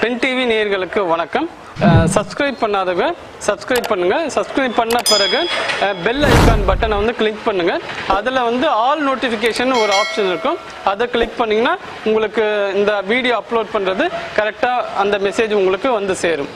தென் TV நேயர்களுக்கு வணக்கம் subscribe பண்ணாதவங்க சப்ஸ்கிரைப் பண்ணுங்க சப்ஸ்கிரைப் பண்ண பிறகு பெல் ஐகான் பட்டனை வந்து கிளிக் பண்ணுங்க அதில் வந்து ஆல் நோட்டிஃபிகேஷன் ஒரு ஆப்ஷன் இருக்கும் அதை கிளிக் பண்ணீங்கன்னா உங்களுக்கு இந்த வீடியோ அப்லோட் பண்ணுறது கரெக்டாக அந்த மெசேஜ் உங்களுக்கு வந்து சேரும்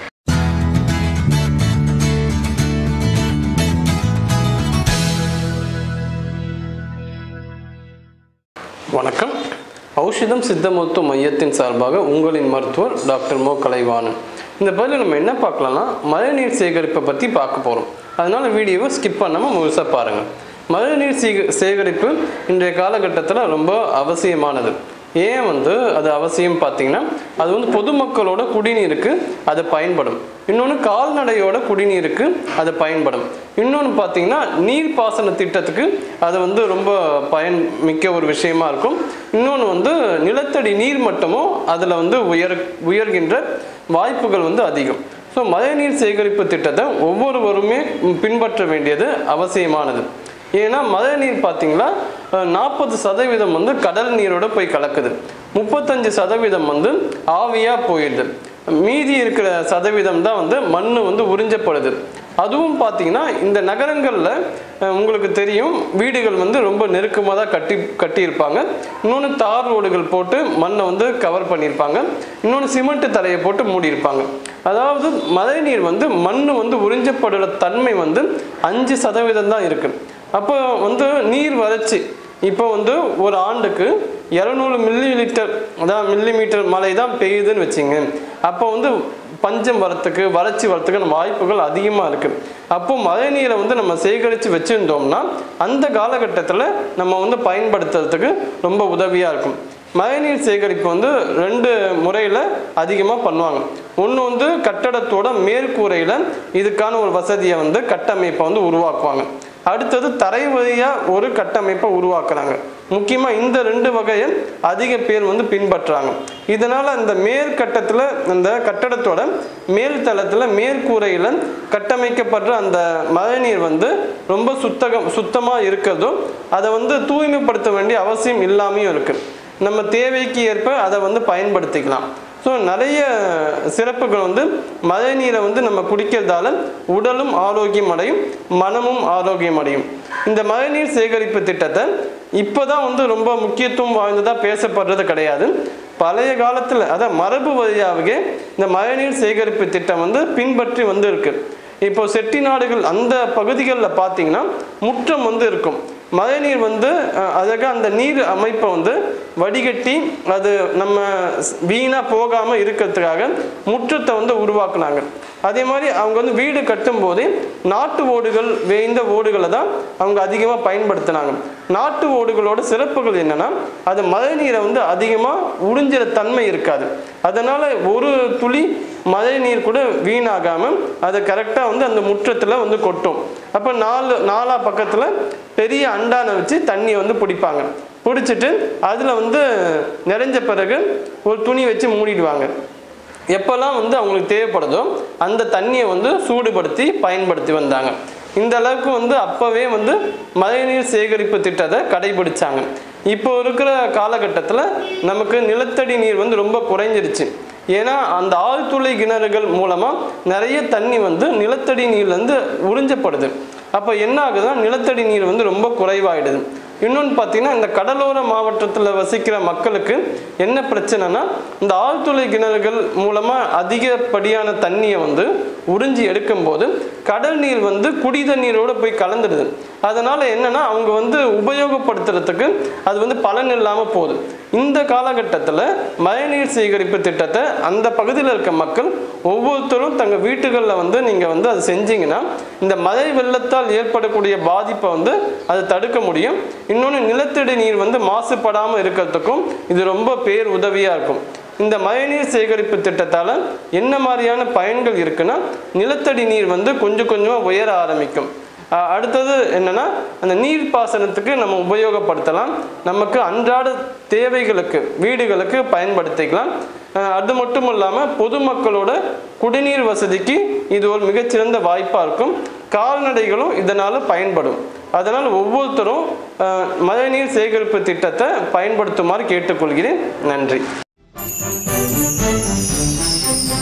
வணக்கம் ஔஷதம் சித்த மருத்துவ மையத்தின் சார்பாக உங்களின் மருத்துவர் டாக்டர் மோ கலைவாணன் இந்த பதில் நம்ம என்ன பார்க்கலாம்னா மழைநீர் சேகரிப்பை பற்றி பார்க்க போகிறோம் அதனால வீடியோவை ஸ்கிப் பண்ணாமல் முழுசாக பாருங்கள் மழைநீர் சீக சேகரிப்பு இன்றைய காலகட்டத்தில் ரொம்ப அவசியமானது ஏன் வந்து அது அவசியம் பார்த்தீங்கன்னா அது வந்து பொதுமக்களோட குடிநீருக்கு அது பயன்படும் இன்னொன்று கால்நடையோட குடிநீருக்கு அது பயன்படும் இன்னொன்று பார்த்தீங்கன்னா நீர்ப்பாசன திட்டத்துக்கு அது வந்து ரொம்ப பயன் மிக்க ஒரு விஷயமா இருக்கும் இன்னொன்று வந்து நிலத்தடி நீர் மட்டமும் அதில் வந்து உயர் உயர்கின்ற வாய்ப்புகள் வந்து அதிகம் ஸோ மழைநீர் சேகரிப்பு திட்டத்தை ஒவ்வொருவருமே பின்பற்ற வேண்டியது அவசியமானது ஏன்னா மழை நீர் பார்த்தீங்களா நாற்பது சதவீதம் வந்து கடல் நீரோட போய் கலக்குது முப்பத்தஞ்சு சதவீதம் வந்து ஆவியாக போயிடுது மீதி இருக்கிற சதவீதம் தான் வந்து மண் வந்து உறிஞ்சப்படுது அதுவும் பார்த்தீங்கன்னா இந்த நகரங்களில் உங்களுக்கு தெரியும் வீடுகள் வந்து ரொம்ப நெருக்கமாக தான் கட்டி கட்டியிருப்பாங்க இன்னொன்று தார் ரோடுகள் போட்டு மண்ணை வந்து கவர் பண்ணியிருப்பாங்க இன்னொன்று சிமெண்ட் தரையை போட்டு மூடியிருப்பாங்க அதாவது மழை நீர் வந்து மண் வந்து உறிஞ்சப்படுற தன்மை வந்து அஞ்சு சதவீதம் தான் இருக்குது அப்போ வந்து நீர் வறட்சி இப்போ வந்து ஒரு ஆண்டுக்கு இரநூறு மில்லி லிட்டர் அதான் மில்லி மீட்டர் மழை தான் பெய்யுதுன்னு வச்சுங்க அப்போ வந்து பஞ்சம் வரத்துக்கு வறட்சி வரத்துக்கான வாய்ப்புகள் அதிகமாக இருக்குது அப்போ மழை நீரை வந்து நம்ம சேகரித்து வச்சுருந்தோம்னா அந்த காலகட்டத்தில் நம்ம வந்து பயன்படுத்துறதுக்கு ரொம்ப உதவியாக இருக்கும் மழைநீர் சேகரிப்பு வந்து ரெண்டு முறையில் அதிகமாக பண்ணுவாங்க ஒன்று வந்து கட்டடத்தோட மேற்கூரையில் இதுக்கான ஒரு வசதியை வந்து கட்டமைப்பை வந்து உருவாக்குவாங்க அடுத்தது தரை வழியாக ஒரு கட்டமைப்பை உருவாக்குறாங்க முக்கியமாக இந்த ரெண்டு வகையை அதிக பேர் வந்து பின்பற்றுறாங்க இதனால் அந்த மேற்கட்டத்தில் அந்த கட்டடத்தோட மேல் தளத்தில் மேற்கூரையில் கட்டமைக்கப்படுற அந்த மழைநீர் வந்து ரொம்ப சுத்தகம் சுத்தமாக இருக்கிறதும் அதை வந்து தூய்மைப்படுத்த வேண்டிய அவசியம் இல்லாமையும் இருக்குது நம்ம தேவைக்கு ஏற்ப அதை வந்து பயன்படுத்திக்கலாம் ஸோ நிறைய சிறப்புகள் வந்து மழை நீரை வந்து நம்ம குடிக்கிறதால உடலும் ஆரோக்கியம் அடையும் மனமும் ஆரோக்கியம் அடையும் இந்த மழைநீர் சேகரிப்பு திட்டத்தை இப்போ தான் வந்து ரொம்ப முக்கியத்துவம் வாய்ந்ததாக பேசப்படுறது கிடையாது பழைய காலத்தில் அதான் மரபு வழியாகவே இந்த மழைநீர் சேகரிப்பு திட்டம் வந்து பின்பற்றி வந்து இருக்கு இப்போ செட்டி நாடுகள் அந்த பகுதிகளில் பார்த்தீங்கன்னா முற்றம் வந்து இருக்கும் மழைநீர் வந்து அழகாக அந்த நீர் அமைப்பை வந்து வடிகட்டி அது நம்ம வீணாக போகாமல் இருக்கிறதுக்காக முற்றத்தை வந்து உருவாக்குனாங்க அதே மாதிரி அவங்க வந்து வீடு கட்டும் போதே நாட்டு ஓடுகள் வேய்ந்த ஓடுகளை தான் அவங்க அதிகமாக பயன்படுத்தினாங்க நாட்டு ஓடுகளோட சிறப்புகள் என்னன்னா அது மழை நீரை வந்து அதிகமாக உறிஞ்சிற தன்மை இருக்காது அதனால ஒரு துளி மழை நீர் கூட வீணாகாமல் அதை கரெக்டாக வந்து அந்த முற்றத்தில் வந்து கொட்டும் அப்போ நாலு நாலா பக்கத்தில் பெரிய அண்டானை வச்சு தண்ணியை வந்து பிடிப்பாங்க பிடிச்சிட்டு அதில் வந்து நிறைஞ்ச பிறகு ஒரு துணி வச்சு மூடிடுவாங்க எப்போல்லாம் வந்து அவங்களுக்கு தேவைப்படுதோ அந்த தண்ணியை வந்து சூடுபடுத்தி பயன்படுத்தி வந்தாங்க இந்த அளவுக்கு வந்து அப்போவே வந்து மழைநீர் சேகரிப்பு திட்டத்தை கடைபிடிச்சாங்க இப்போ இருக்கிற காலகட்டத்தில் நமக்கு நிலத்தடி நீர் வந்து ரொம்ப குறைஞ்சிருச்சு ஏன்னா அந்த ஆழ்துளை கிணறுகள் மூலமாக நிறைய தண்ணி வந்து நிலத்தடி நீர்லேருந்து உறிஞ்சப்படுது அப்போ என்ன ஆகுதுன்னா நிலத்தடி நீர் வந்து ரொம்ப குறைவாயிடுது இன்னொன்று பார்த்தீங்கன்னா இந்த கடலோர மாவட்டத்தில் வசிக்கிற மக்களுக்கு என்ன பிரச்சனைனா இந்த ஆழ்துளை கிணறுகள் மூலமாக அதிகப்படியான தண்ணியை வந்து உறிஞ்சி எடுக்கும்போது கடல் நீர் வந்து குடித நீரோடு போய் கலந்துடுது அதனால் என்னன்னா அவங்க வந்து உபயோகப்படுத்துறதுக்கு அது வந்து பலன் இல்லாமல் போகுது இந்த காலகட்டத்தில் மழைநீர் சேகரிப்பு திட்டத்தை அந்த பகுதியில் இருக்க மக்கள் ஒவ்வொருத்தரும் தங்கள் வீட்டுகளில் வந்து நீங்கள் வந்து அதை செஞ்சீங்கன்னா இந்த மழை வெள்ளத்தால் ஏற்படக்கூடிய பாதிப்பை வந்து அதை தடுக்க முடியும் இன்னொன்று நிலத்தடி நீர் வந்து மாசுபடாமல் இருக்கிறதுக்கும் இது ரொம்ப பேர் உதவியாக இருக்கும் இந்த மழைநீர் சேகரிப்பு திட்டத்தால் என்ன மாதிரியான பயன்கள் இருக்குன்னா நிலத்தடி நீர் வந்து கொஞ்சம் கொஞ்சமாக உயர ஆரம்பிக்கும் அஹ் அடுத்தது என்னன்னா அந்த நீர் பாசனத்துக்கு நம்ம உபயோகப்படுத்தலாம் நமக்கு அன்றாட தேவைகளுக்கு வீடுகளுக்கு பயன்படுத்திக்கலாம் அஹ் அது மட்டும் இல்லாமல் பொதுமக்களோட குடிநீர் வசதிக்கு இது ஒரு மிகச்சிறந்த வாய்ப்பாக இருக்கும் கால்நடைகளும் இதனால் பயன்படும் அதனால் ஒவ்வொருத்தரும் அஹ், மழைநீர் சேகரிப்பு திட்டத்தை பயன்படுத்துமாறு கேட்டுக்கொள்கிறேன் நன்றி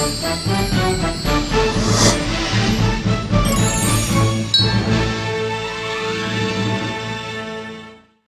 நன்றி